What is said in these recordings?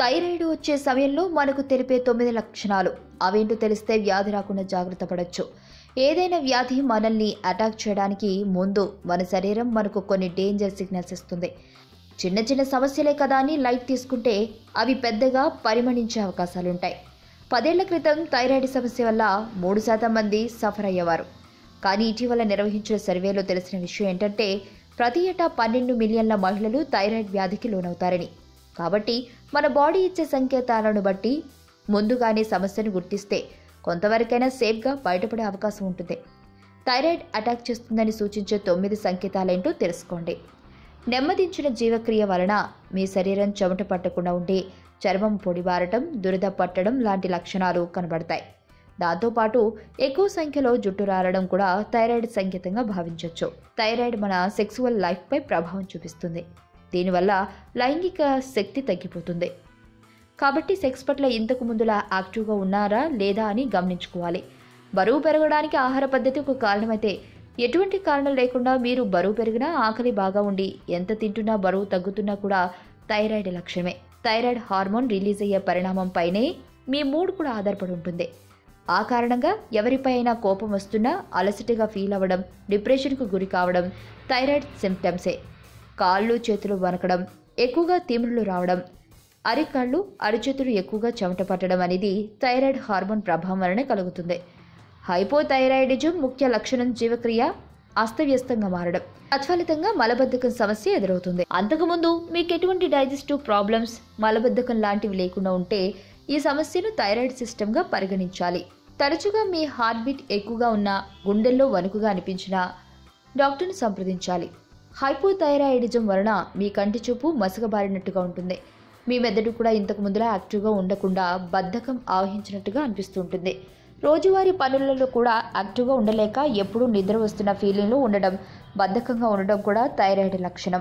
thyroid వచ్చే సమయంలో మనకు తెలిపే తొమ్మిది లక్షణాలు అవేంటో తెలిస్తే వ్యాధి రాకుండా జాగ్రత్త పడవచ్చు ఏదైనా వ్యాధి మనల్ని అటాక్ చేయడానికి ముందు మన శరీరం మనకు కొన్ని డేంజర్ సిగ్నల్స్ ఇస్తుంది చిన్న చిన్న సమస్యలే కదా అని లైట్ తీసుకుంటే అవి పెద్దగా పరిమణించే అవకాశాలుంటాయి పదేళ్ల క్రితం థైరాయిడ్ సమస్య వల్ల మూడు శాతం మంది సఫర్ అయ్యేవారు కానీ ఇటీవల నిర్వహించిన సర్వేలో తెలిసిన విషయం ఏంటంటే ప్రతి ఏటా పన్నెండు మిలియన్ల మహిళలు థైరాయిడ్ వ్యాధికి లోనవుతారని కాబట్టి మన బాడీ ఇచ్చే సంకేతాలను బట్టి ముందుగానే సమస్యను గుర్తిస్తే కొంతవరకైనా సేఫ్గా బయటపడే అవకాశం ఉంటుంది థైరాయిడ్ అటాక్ చేస్తుందని సూచించే తొమ్మిది సంకేతాలేంటో తెలుసుకోండి నెమ్మదించిన జీవక్రియ వలన మీ శరీరం చెమట పట్టకుండా ఉండి చర్మం పొడిబారటం దురద పట్టడం లాంటి లక్షణాలు కనబడతాయి దాంతోపాటు ఎక్కువ సంఖ్యలో జుట్టు రాలడం కూడా థైరాయిడ్ సంకేతంగా భావించవచ్చు థైరాయిడ్ మన సెక్సువల్ లైఫ్పై ప్రభావం చూపిస్తుంది దీనివల్ల లైంగిక శక్తి తగ్గిపోతుంది కాబట్టి సెక్స్ పట్ల ఇంతకు ముందులా యాక్టివ్గా ఉన్నారా లేదా అని గమనించుకోవాలి బరువు పెరగడానికి ఆహార పద్ధతి ఒక కారణమైతే ఎటువంటి కారణం లేకుండా మీరు బరువు పెరిగినా ఆకలి బాగా ఉండి ఎంత తింటున్నా బరువు తగ్గుతున్నా కూడా థైరాయిడ్ లక్షణమే థైరాయిడ్ హార్మోన్ రిలీజ్ అయ్యే పరిణామంపైనే మీ మూడ్ కూడా ఆధారపడి ఉంటుంది ఆ కారణంగా ఎవరిపై అయినా కోపం వస్తున్నా అలసటగా ఫీల్ అవ్వడం డిప్రెషన్కు గురి కావడం థైరాయిడ్ సిమ్టమ్సే కాళ్ళు చేతులు వనకడం ఎక్కువగా తీమ్రులు రావడం అరికాళ్ళు అరిచేతులు ఎక్కువగా చెమట పట్టడం అనేది థైరాయిడ్ హార్మోన్ ప్రభావం వలన కలుగుతుంది హైపోథైరాయిడిజం ముఖ్య లక్షణం జీవక్రియ అస్తవ్యస్తంగా మారడం తత్ఫలితంగా మలబద్ధకం సమస్య ఎదురవుతుంది అంతకుముందు మీకు ఎటువంటి డైజెస్టివ్ ప్రాబ్లమ్స్ మలబద్ధకం లాంటివి లేకుండా ఉంటే ఈ సమస్యను థైరాయిడ్ సిస్టమ్గా పరిగణించాలి తరచుగా మీ హార్ట్ బీట్ ఎక్కువగా ఉన్నా గుండెల్లో వణుకుగా అనిపించినా డాక్టర్ని సంప్రదించాలి హైపోథైరాయిడిజం వలన మీ కంటి చూపు మసకబారినట్టుగా ఉంటుంది మీ మెదడు కూడా ఇంతకు ముందులా యాక్టివ్గా ఉండకుండా బద్ధకం ఆవహించినట్టుగా అనిపిస్తుంటుంది రోజువారీ పనులలో కూడా యాక్టివ్గా ఉండలేక ఎప్పుడూ నిద్ర వస్తున్న ఫీలింగ్లో ఉండడం బద్ధకంగా ఉండడం కూడా థైరాయిడ్ లక్షణం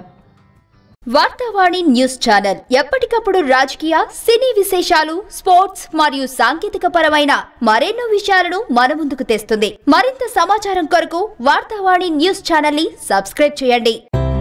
వార్తావాణి న్యూస్ ఛానల్ ఎప్పటికప్పుడు రాజకీయ సినీ విశేషాలు స్పోర్ట్స్ మరియు సాంకేతిక పరమైన మరెన్నో విషయాలను మన ముందుకు తెస్తుంది మరింత సమాచారం కొరకు వార్తావాణి న్యూస్ ఛానల్ ని సబ్స్క్రైబ్ చేయండి